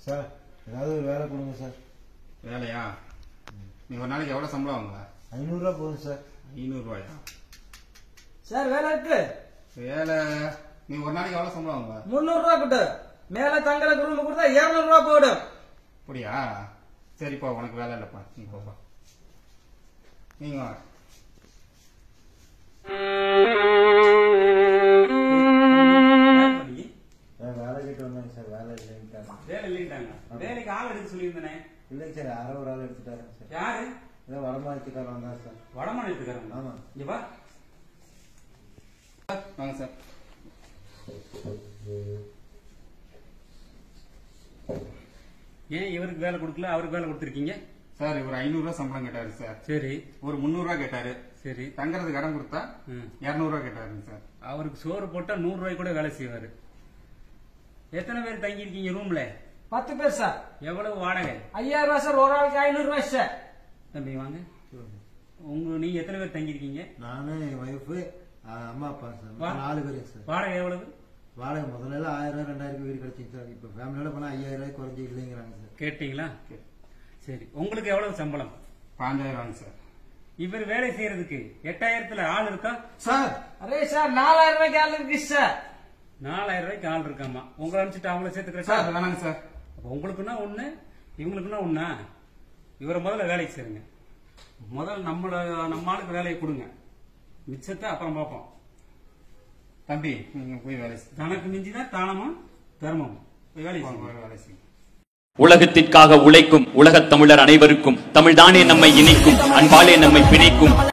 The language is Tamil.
சார் ஏதாவது ஒரு வேலை கொடுங்க சார் வேலையா நீ ஒரு நாளைக்கு எவ்வளோ சம்பளம் வாங்குவ ஐநூறுரூவா போதும் சார் ஐநூறுரூவாயா சார் வேலை இருக்கு வேலை நீ ஒரு நாளைக்கு எவ்வளோ சம்பளம் வாங்குவ முந்நூறு ரூபா கிட்ட மேல தங்களுக்கு ரூம் கொடுத்தா இருநூறு ரூபா போடும் அப்படியா சரிப்பா உனக்கு வேலை இல்லைப்பா நீ போப்பா நீங்க வாங்க சார் வேலை கேட்டு வந்தாங்க சார் வேலை இல்லைன்ட்டாங்க வேலை இல்லைன்ட்டாங்க வேலைக்கு ஆள் எடுக்க சொல்லியிருந்தேனே இல்லைங்க சார் யாரோ ஒரு ஆள் எடுத்துட்டாருங்க சார் யாரு ஏதோ வடமாநிலத்துக்காரர் வந்தார் சார் வடமான எடுத்துக்காரங்க ஆமா. இங்க வா வாங்க சார் ஏன் இவருக்கு வேலை கொடுக்கல அவருக்கு வேலை கொடுத்துருக்கீங்க சார் இவர் ஐநூறுரூவா சம்பளம் கேட்டாரு சார் சரி ஒரு முந்நூறுரூவா கேட்டாரு சரி தங்கறதுக்கு இடம் கொடுத்தா ம். இரநூறுவா கேட்டாருங்க சார் அவருக்கு சோறு போட்டா நூறு ரூபாய் கூட வேலை செய்வாரு எத்தனை பேர் தங்கி இருக்கீங்க ரூம்ல பத்து பேர் சார் எவ்வளவு வாடகை ஐயாயிரம் ரூபாய் சார் ஒரு ஆளுக்கு ஐநூறு ரூபாய் சார் தம்பி வாங்க உங்க நீங்க எத்தனை பேர் தங்கி இருக்கீங்க நானு என் ஒய்ஃபு அம்மா அப்பா வா. சார் நாலு பேருங்க சார் வாடகை எவ்வளவு வாடகை முதல்ல எல்லாம் ஆயிரம் ரூபாய் ரெண்டாயிரம் வீடு கிடைச்சிங்க சார் இப்போ ஃபேமிலியோட போனால் ஐயாயிரம் ரூபாய் குறைஞ்சி இல்லைங்கிறாங்க சார் கேட்டீங்களா சரி உங்களுக்கு எவ்வளவு சம்பளம் பாஞ்சாயிரம் சார் இவர் வேலை செய்யறதுக்கு எட்டாயிரத்துல ஆள் இருக்கா சார் அரே சார் நாலாயிரம் ரூபாய்க்கு ஆள் இருக்கு சார் நாலாயிரம் ரூபாய்க்கு ஆள் இருக்காமா உங்களை அனுப்பிச்சிட்டு அவங்கள சார் சேர்த்துக்கிறேன் வேணாங்க சார் அப்ப உங்களுக்குன்னா ஒண்ணு இவங்களுக்குன்னா ஒண்ணா இவரை முதல்ல வேலைக்கு சேருங்க முதல்ல நம்மள நம்ம ஆளுக்கு வேலையை கொடுங்க மிச்சத்தை அப்புறம் பார்ப்போம் தம்பி நீங்க போய் வேலை செய்யுங்க. தனக்கு மிஞ்சிதான் தானமும் தர்மமும் போய் வேலைக்கு போங்க, செய்யுங்க. போய் வேலை செய்யுங்க உலகத்திற்காக உழைக்கும் உலகத் தமிழர் அனைவருக்கும் தமிழ்தானே நம்மை இணைக்கும் அன்பாலே நம்மை பிணைக்கும்